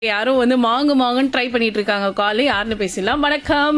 யாரும் வந்து மாங்கு மாங்குன்னு ட்ரை பண்ணிட்டு இருக்காங்க கால் யாருன்னு பேசலாம் வணக்கம்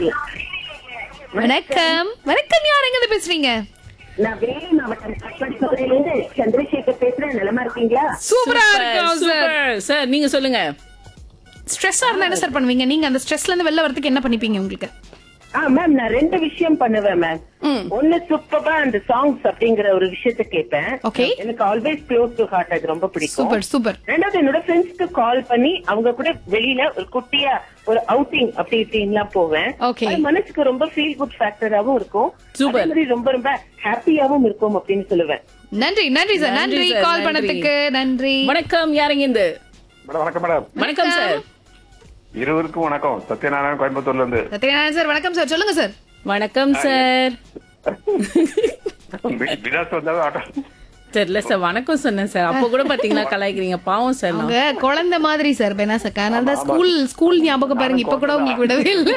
வணக்கம் வணக்கம் யார் எங்க இருந்து பேசுறீங்க நான் வேலி மாவட்டம் கட்படிசோலையிலிருந்து சந்திரசேகர் பேசுறேன் நலமா இருக்கீங்களா சூப்பரா இருக்கும் சார் சூப்பர் சார் நீங்க சொல்லுங்க ஸ்ட்ரெஸ்ஸா இருந்தா என்ன சார் பண்ணுவீங்க நீங்க அந்த ஸ்ட்ரெஸ்ல இருந்து வெளில வரதுக்கு என்ன பண்ணிப்பீங்க உங்களுக்கு ஆ மேம் நான் ரெண்டு விஷயம் பண்ணுவேன் மேம் ஒண்ணு சூப்பரா அந்த சாங்ஸ் அப்படிங்கிற ஒரு விஷயத்த கேட்பேன் Okay. எனக்கு ஆல்வேஸ் க்ளோஸ் டு ஹார்ட் அது ரொம்ப பிடிக்கும் சூப்பர் சூப்பர் ரெண்டாவது என்னோட ஃப்ரெண்ட்ஸ்க்கு கால் பண்ணி அவங்க கூட வெளியில ஒரு குட்டியா ஒரு அவுட்டிங் அப்படி இப்படின்லாம் போவேன் Okay. அது மனசுக்கு ரொம்ப ஃபீல் குட் ஃபேக்டராவும் இருக்கும் Super. அதே மாதிரி ரொம்ப ரொம்ப ஹாப்பியாவும் இருக்கும் அப்படின்னு சொல்லுவேன் நன்றி நன்றி சார் நன்றி நன்றி sir, கால் நன்றி. பண்ணதுக்கு நன்றி வணக்கம் யாருங்க இந்த மேடம் வணக்கம் மேடம் வணக்கம் சார் இருவருக்கும் வணக்கம் சத்யநாராயணன் கோயம்புத்தூர்ல இருந்து சத்யநாராயணன் சார் வணக்கம் சார் சொல்லுங்க சார் வணக்கம் சார் வி- விலாஸ் வந்தாலும் ஆட்டோ தெரியல சார் வணக்கம் சொன்னேன் சார் அப்போ கூட பாத்தீங்களா கலாய்க்கிறீங்க பாவம் சார் நான் அவங்க குழந்தை மாதிரி சார் பெனாசக்கா அதனால தான் ஸ்கூல் ஸ்கூல் ஞாபகம் பாருங்க இப்ப கூட உங்களுக்கு விடவே இல்ல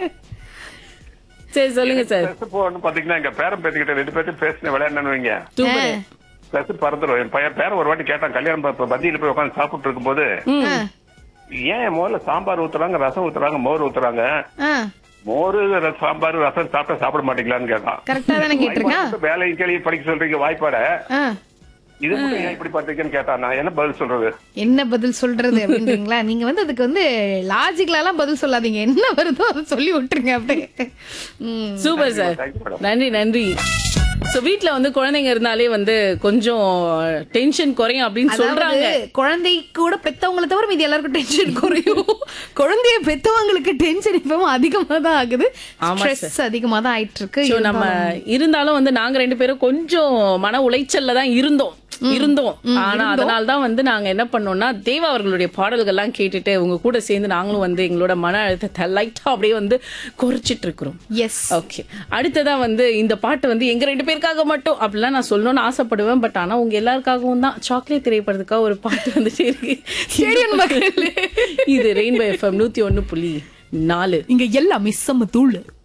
சரி சொல்லுங்க சார் பிளஸ் போன்னு பாத்தீங்கன்னா எங்க பேரன் பேத்திக்கிட்ட ரெண்டு பேர்த்தையும் பேசின விளையாடணும்னு வைங்க சூப்பர் பிளஸ் பறந்துடும் என் பையன் பேரன் ஒரு வாட்டி கேட்டான் கல்யாணம் ப- பந்தியில போய் உட்காந்து சாப்பிட்டு இருக்கும்போது ஆ, ஏன் முதல்ல சாம்பார் ஊத்துறாங்க ரசம் ஊத்துறாங்க மோர் ஊத்துறாங்க ஆ, மோர் ர- சாம்பார் ரசம் சாப்பிட்டா சாப்பிட மாட்டீங்களான்னு கேட்டான் கரெக்டா தானே கேட்டிருக்கேன் வாய்ப்பாடு வேலையும் கேள்வி படிக்க சொல்றீங்க வாய்ப்பாட ஆ, இது மட்டும் ஏன் இப்படி பண்றீங்கன்னு கேட்டான் நான் என்ன பதில் சொல்றது என்ன பதில் சொல்றது அப்படின்றீங்களா நீங்க வந்து அதுக்கு வந்து லாஜிக்கலாலாம் பதில் சொல்லாதீங்க என்ன வருதோ அதை சொல்லி விட்டுருங்க அப்படியே ம். Super sir Thank you, madam. நன்றி நன்றி சோ வீட்ல வந்து குழந்தைங்க இருந்தாலே வந்து கொஞ்சம் டென்ஷன் குறையும் அப்படின்னு சொல்றாங்க அதாவது குழந்தை கூட பெத்தவங்கள தவிர மீதி எல்லாருக்கும் டென்ஷன் குறையும் குழந்தைய பெத்தவங்களுக்கு டென்ஷன் இப்பவும் அதிகமா தான் ஆகுது ஆமா ஸ்ட்ரெஸ் அதிகமா தான் ஆயிட்டு இருக்கு சோ நம்ம இருந்தாலும் வந்து நாங்க ரெண்டு பேரும் கொஞ்சம் மன உளைச்சல்ல தான் இருந்தோம் இருந்தோம் ஆனா அதனால தான் வந்து நாங்க என்ன பண்ணோம்னா தேவா அவர்களுடைய பாடல்கள்லாம் கேட்டுட்டு உங்க கூட சேர்ந்து நாங்களும் வந்து எங்களோட மன அழுத்தத்தை லைட்டா அப்படியே வந்து குறைச்சிட்டு இருக்கிறோம் எஸ் ஓகே அடுத்ததா வந்து இந்த பாட்டு வந்து எங்க ரெண்டு பேருக்காக மட்டும் அப்படிலாம் நான் சொல்லணும்னு ஆசைப்படுவேன் பட் ஆனா உங்க எல்லாருக்காகவும் தான் சாக்லேட் திரைப்படத்துக்காக ஒரு பாட்டு வந்துட்டே இருக்கு ஸ்டேடியம் மக்கள் இது ரெயின்போ எஃப்எம் நூத்தி ஒண்ணு புள்ளி நாலு இங்க எல்லாம் மிஸ் தூள்